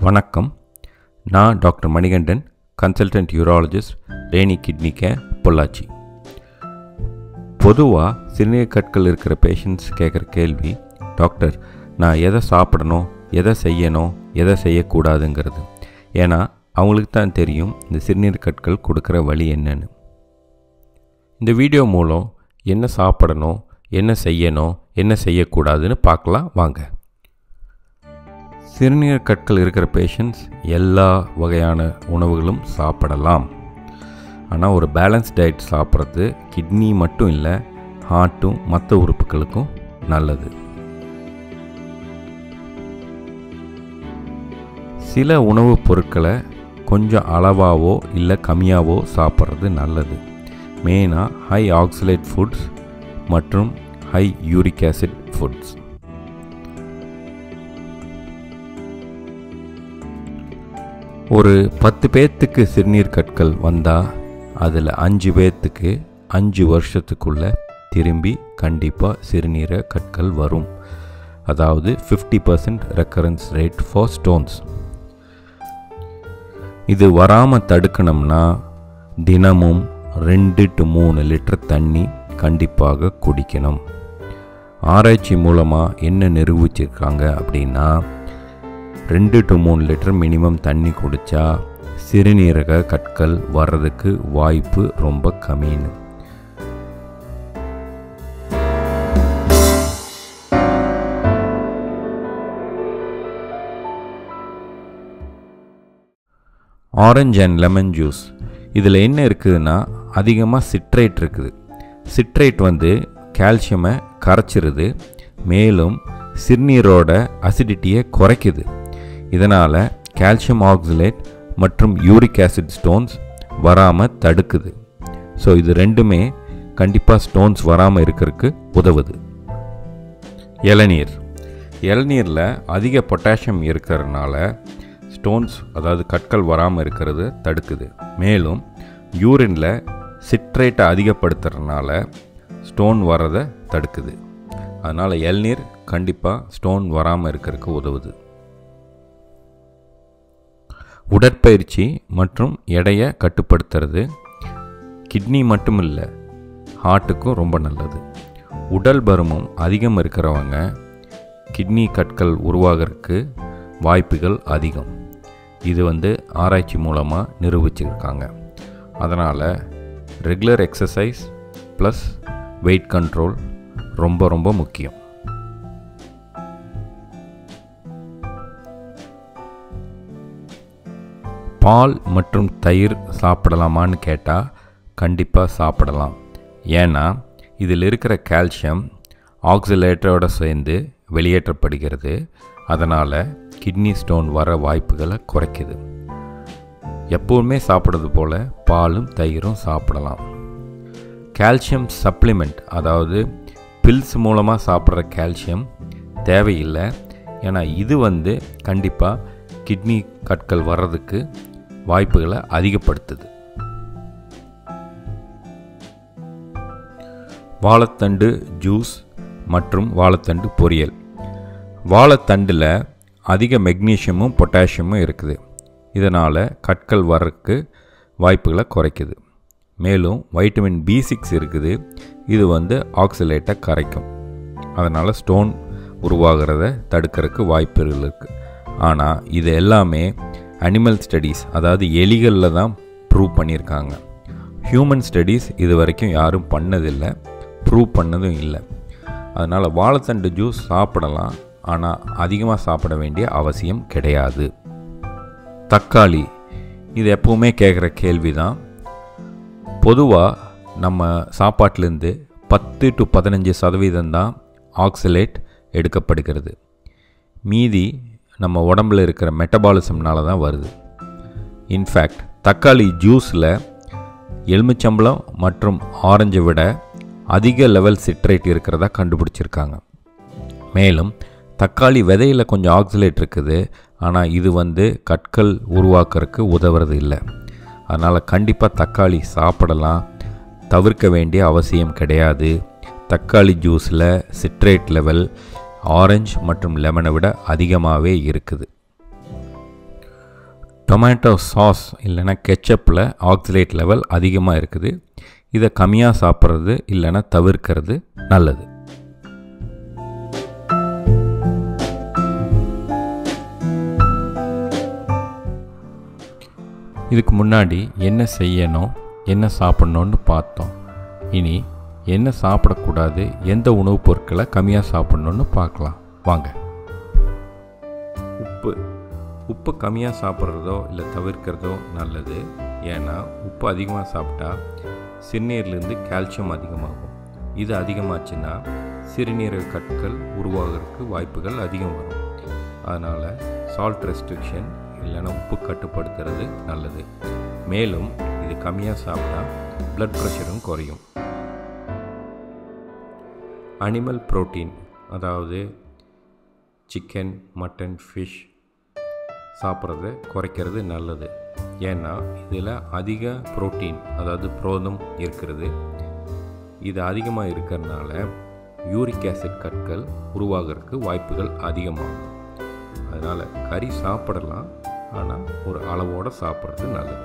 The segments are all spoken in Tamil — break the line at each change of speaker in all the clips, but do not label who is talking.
வணக்கம் நான் டாக்டர் மணிகண்டன் கன்சல்டன்ட் யூராலஜிஸ்ட் ரேணி கிட்னி கேர் பொள்ளாச்சி பொதுவாக சிறுநீர் கற்கள் இருக்கிற பேஷண்ட்ஸ் கேட்குற கேள்வி டாக்டர் நான் எதை சாப்பிடணும் எதை செய்யணும் எதை செய்யக்கூடாதுங்கிறது ஏன்னா அவங்களுக்கு தான் தெரியும் இந்த சிறுநீர் கற்கள் கொடுக்குற வழி என்னன்னு இந்த வீடியோ மூலம் என்ன சாப்பிடணும் என்ன செய்யணும் என்ன செய்யக்கூடாதுன்னு பார்க்கலாம் வாங்க சிறுநீர் கற்கள் இருக்கிற பேஷண்ட்ஸ் எல்லா வகையான உணவுகளும் சாப்பிடலாம் ஆனால் ஒரு பேலன்ஸ் டயட் சாப்பிட்றது கிட்னி மட்டும் இல்லை ஹார்ட்டும் மற்ற உறுப்புகளுக்கும் நல்லது சில உணவுப் பொருட்களை கொஞ்சம் அளவாவோ இல்லை கம்மியாவோ சாப்பிட்றது நல்லது மெயினாக ஹை ஆக்சிலேட் ஃபுட்ஸ் மற்றும் ஹை யூரிக் ஆசிட் ஃபுட்ஸ் ஒரு பத்து பேர்த்துக்கு சிறுநீர் கற்கள் வந்தால் அதில் அஞ்சு பேர்த்துக்கு அஞ்சு வருஷத்துக்குள்ள திரும்பி கண்டிப்பாக சிறுநீர கற்கள் வரும் அதாவது fifty percent recurrence rate for stones இது வராமல் தடுக்கணும்னா தினமும் ரெண்டு டு மூணு லிட்டர் தண்ணி கண்டிப்பாக குடிக்கணும் ஆராய்ச்சி மூலமாக என்ன நிரூபிச்சிருக்காங்க அப்படின்னா ரெண்டு டு மூணு லிட்டர் மினிமம் தண்ணி குடித்தா சிறுநீரக கற்கள் வர்றதுக்கு வாய்ப்பு ரொம்ப கம்மின்னு ஆரஞ்ச் அண்ட் லெமன் ஜூஸ் இதில் என்ன இருக்குதுன்னா அதிகமாக சிட்ரேட் இருக்குது சிட்ரேட் வந்து கால்சியமை கரைச்சிருது மேலும் சிறுநீரோட அசிடிட்டியை குறைக்குது இதனால் கால்சியம் ஆக்சிலேட் மற்றும் யூரிக் ஆசிட் ஸ்டோன்ஸ் வராமல் தடுக்குது ஸோ இது ரெண்டுமே கண்டிப்பாக ஸ்டோன்ஸ் வராமல் இருக்கிறதுக்கு உதவுது இளநீர் இளநீரில் அதிக பொட்டாசியம் இருக்கிறதுனால ஸ்டோன்ஸ் அதாவது கற்கள் வராமல் இருக்கிறது தடுக்குது மேலும் யூரினில் சிட்ரேட்டை அதிகப்படுத்துறதுனால ஸ்டோன் வரதை தடுக்குது அதனால் இளநீர் கண்டிப்பாக ஸ்டோன் வராமல் இருக்கிறதுக்கு உதவுது உடற்பயிற்சி மற்றும் எடையை கட்டுப்படுத்துறது கிட்னி மட்டும் இல்லை ஹார்ட்டுக்கும் ரொம்ப நல்லது உடல் பருமம் அதிகம் இருக்கிறவங்க கிட்னி கற்கள் உருவாகிறதுக்கு வாய்ப்புகள் அதிகம் இது வந்து ஆராய்ச்சி மூலமாக நிரூபிச்சிருக்காங்க அதனால் regular exercise plus weight control ரொம்ப ரொம்ப முக்கியம் பால் மற்றும் தயிர் சாப்பிடலாமான்னு கேட்டால் கண்டிப்பாக சாப்பிடலாம் ஏன்னா இதில் இருக்கிற கால்சியம் ஆக்சிலேட்டரோட சேர்ந்து வெளியேற்றப்படுகிறது அதனால் கிட்னி ஸ்டோன் வர வாய்ப்புகளை குறைக்குது எப்போவுமே சாப்பிட்றது போல் பாலும் தயிரும் சாப்பிடலாம் கால்சியம் சப்ளிமெண்ட் அதாவது பில்ஸ் மூலமாக சாப்பிட்ற கால்சியம் தேவையில்லை ஏன்னா இது வந்து கண்டிப்பாக கிட்னி கற்கள் வர்றதுக்கு வாய்ப்புகளை அதிகப்படுத்துது வாழைத்தண்டு ஜூஸ் மற்றும் வாழைத்தண்டு பொரியல் வாழைத்தண்டில் அதிக மெக்னீஷியமும் பொட்டாசியமும் இருக்குது இதனால் கற்கள் வர்றதுக்கு வாய்ப்புகளை குறைக்குது மேலும் வைட்டமின் பி சிக்ஸ் இருக்குது இது வந்து ஆக்சிலேட்டை கரைக்கும் அதனால் ஸ்டோன் உருவாகிறத தடுக்கிறதுக்கு வாய்ப்புகள் இருக்குது ஆனால் இது எல்லாமே அனிமல் ஸ்டடீஸ் அதாவது எலிகளில் தான் ப்ரூவ் பண்ணியிருக்காங்க ஹியூமன் ஸ்டடீஸ் இது வரைக்கும் யாரும் பண்ணதில்லை ப்ரூவ் பண்ணதும் இல்லை அதனால் வாழைத்தண்டு ஜூஸ் சாப்பிடலாம் ஆனால் அதிகமாக சாப்பிட வேண்டிய அவசியம் கிடையாது தக்காளி இது எப்பவுமே கேட்குற கேள்வி தான் பொதுவாக நம்ம சாப்பாட்டிலேருந்து பத்து டு பதினஞ்சு சதவீதம் தான் ஆக்சிலேட் எடுக்கப்படுகிறது மீதி நம்ம உடம்பில் இருக்கிற மெட்டபாலிசம்னால தான் வருது இன்ஃபேக்ட் தக்காளி ஜூஸில் எலுமிச்சம்பழம் மற்றும் ஆரஞ்சை விட அதிக லெவல் சிட்ரேட் இருக்கிறதா கண்டுபிடிச்சிருக்காங்க மேலும் தக்காளி விதையில் கொஞ்சம் ஆக்சிலேட் இருக்குது ஆனால் இது வந்து கற்கள் உருவாக்குறதுக்கு உதவுறது இல்லை அதனால் கண்டிப்பாக தக்காளி சாப்பிடலாம் தவிர்க்க வேண்டிய அவசியம் கிடையாது தக்காளி ஜூஸில் சிட்ரேட் லெவல் ஆரஞ்சு மற்றும் லெமனை விட அதிகமாகவே இருக்குது டொமேட்டோ சாஸ் இல்லைன்னா கெச்சப்பில் ஆக்சிலேட் லெவல் அதிகமாக இருக்குது இதை கம்மியாக சாப்பிட்றது இல்லைன்னா தவிர்க்கிறது நல்லது இதுக்கு முன்னாடி என்ன செய்யணும் என்ன சாப்பிட்ணுன்னு பார்த்தோம் இனி என்ன சாப்பிடக்கூடாது எந்த உணவுப் பொருட்களை கம்மியாக சாப்பிட்ணுன்னு பார்க்கலாம் வாங்க உப்பு உப்பு கம்மியாக சாப்பிட்றதோ இல்லை தவிர்க்கிறதோ நல்லது ஏன்னா உப்பு அதிகமாக சாப்பிட்டா சிறுநீர்லேருந்து கால்சியம் அதிகமாகும் இது அதிகமாச்சுன்னா சிறுநீரக கற்கள் உருவாகிறதுக்கு வாய்ப்புகள் அதிகம் வரும் அதனால் சால்ட் ரெஸ்ட்ரிக்ஷன் இல்லைன்னா உப்பு கட்டுப்படுத்துறது நல்லது மேலும் இது கம்மியாக சாப்பிட்டா ப்ளட் ப்ரெஷரும் குறையும் அனிமல் புரோட்டீன் அதாவது சிக்கன் மட்டன் ஃபிஷ் சாப்பிட்றத குறைக்கிறது நல்லது ஏன்னா இதில் அதிக புரோட்டீன் அதாவது புரோதம் இருக்கிறது இது அதிகமாக இருக்கிறதுனால யூரிக் ஆசிட் கற்கள் உருவாகிறதுக்கு வாய்ப்புகள் அதிகமாகும் அதனால் கறி சாப்பிடலாம் ஆனால் ஒரு அளவோடு சாப்பிட்றது நல்லது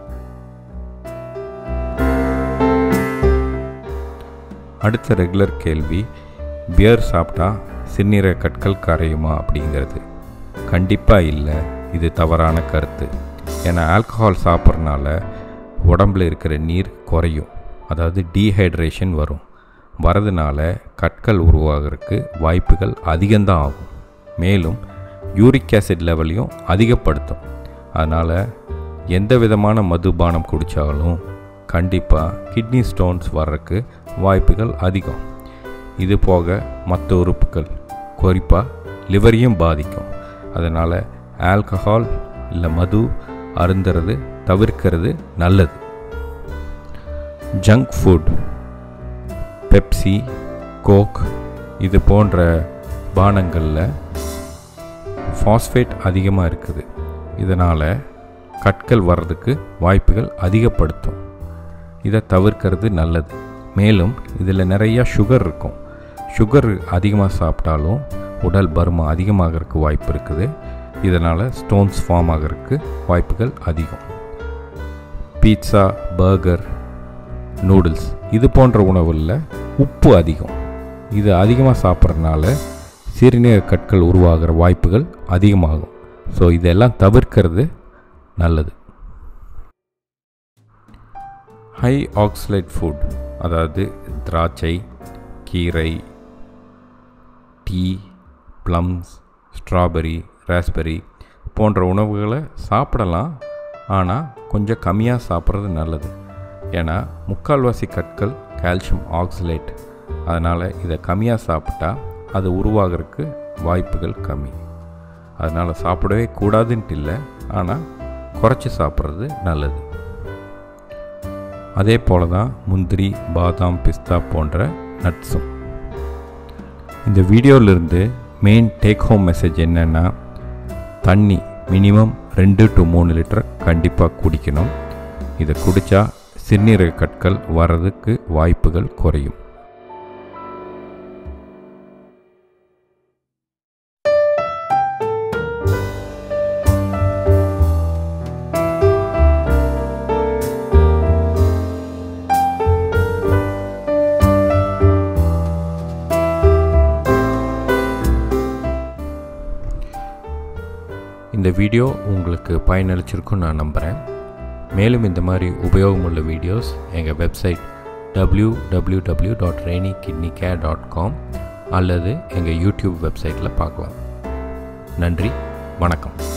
அடுத்த ரெகுலர் கேள்வி பியர் சாப்பிட்டா சிறுநீரக கற்கள் கரையுமா அப்படிங்கிறது கண்டிப்பாக இல்லை இது தவறான கருத்து ஏன்னா ஆல்கஹால் சாப்பிட்றனால உடம்பில் இருக்கிற நீர் குறையும் அதாவது டீஹைட்ரேஷன் வரும் வரதுனால கற்கள் உருவாகிறதுக்கு வாய்ப்புகள் அதிகம்தான் ஆகும் மேலும் யூரிக் ஆசிட் லெவலையும் அதிகப்படுத்தும் அதனால் எந்த விதமான மதுபானம் குடித்தாலும் கண்டிப்பாக கிட்னி ஸ்டோன்ஸ் வர்றதுக்கு வாய்ப்புகள் அதிகம் இது போக மற்ற உறுப்புகள் குறிப்பாக லிவரையும் பாதிக்கும் அதனால் ஆல்கஹால் இல்லை மது அருந்துறது தவிர்க்கிறது நல்லது ஜங்க் ஃபுட் பெப்சி கோக் இது போன்ற பானங்களில் ஃபாஸ்பேட் அதிகமாக இருக்குது இதனால் கற்கள் வர்றதுக்கு வாய்ப்புகள் அதிகப்படுத்தும் இதை தவிர்க்கிறது நல்லது மேலும் இதில் நிறையா சுகர் இருக்கும் சுகர் அதிகமாக சாப்பிட்டாலும் உடல் பருமன் அதிகமாகிறதுக்கு வாய்ப்பு இருக்குது இதனால் ஸ்டோன்ஸ் ஃபார்ம் ஆகிறதுக்கு வாய்ப்புகள் அதிகம் பீட்சா பர்கர் நூடுல்ஸ் இது போன்ற உணவுகளில் உப்பு அதிகம் இது அதிகமாக சாப்பிட்றதுனால சிறுநீரக கற்கள் உருவாகிற வாய்ப்புகள் அதிகமாகும் ஸோ இதெல்லாம் தவிர்க்கிறது நல்லது ஹை ஆக்சலைட் ஃபுட் அதாவது திராட்சை கீரை டீ ப்ளம்ஸ் ஸ்ட்ராபெரி ராஸ்பெரி போன்ற உணவுகளை சாப்பிடலாம் ஆனால் கொஞ்சம் கம்மியாக சாப்பிட்றது நல்லது ஏன்னா முக்கால்வாசி கற்கள் கால்சியம் ஆக்சலேட் அதனால் இதை கம்மியாக சாப்பிட்டா அது உருவாகிறதுக்கு வாய்ப்புகள் கம்மி அதனால் சாப்பிடவே கூடாதுன்ட்டு இல்லை ஆனால் குறைச்சி சாப்பிட்றது நல்லது அதே போல தான் முந்திரி பாதாம் பிஸ்தா போன்ற நட்ஸும் இந்த வீடியோவிலிருந்து மெயின் டேக் ஹோம் மெசேஜ் என்னென்னா தண்ணி மினிமம் ரெண்டு டு மூணு லிட்டர் கண்டிப்பாக குடிக்கணும் இதை குடித்தா சிறுநீரக கற்கள் வர்றதுக்கு வாய்ப்புகள் குறையும் இந்த வீடியோ உங்களுக்கு பயனளிச்சிருக்குன்னு நான் நம்புகிறேன் மேலும் இந்த மாதிரி உபயோகமுள்ள வீடியோஸ் எங்கள் website W W W dot rainy kidney care dot com அல்லது எங்கள் யூடியூப் வெப்சைட்டில் பார்க்கலாம் நன்றி வணக்கம்